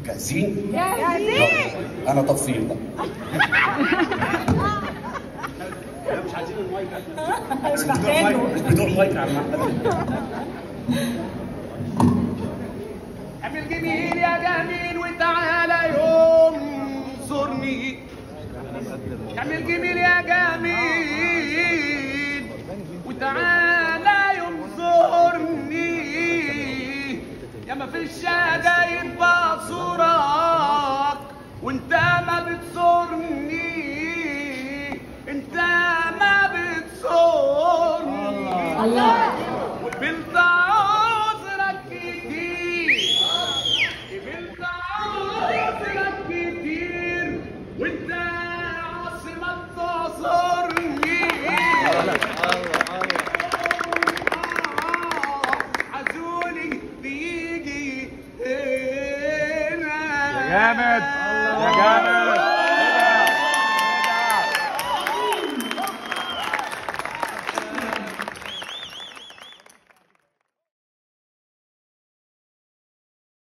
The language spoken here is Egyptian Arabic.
جاهزين؟ جاهزين انا تفصيل بقى مش محتاجه مش بدون مايك يا عم احمد اعمل جميل يا جميل وتعالى يوم زورني اعمل جميل يا جميل وتعالى يوم زورني يا ما في الشدايد بصورك وانت ما بتزورني انت ما بتزورني الله وقبلت عذرك كتير قبلت عذرك كتير وانت عاصمة تعذرني عزولي بيجي هنا جامد يا جامد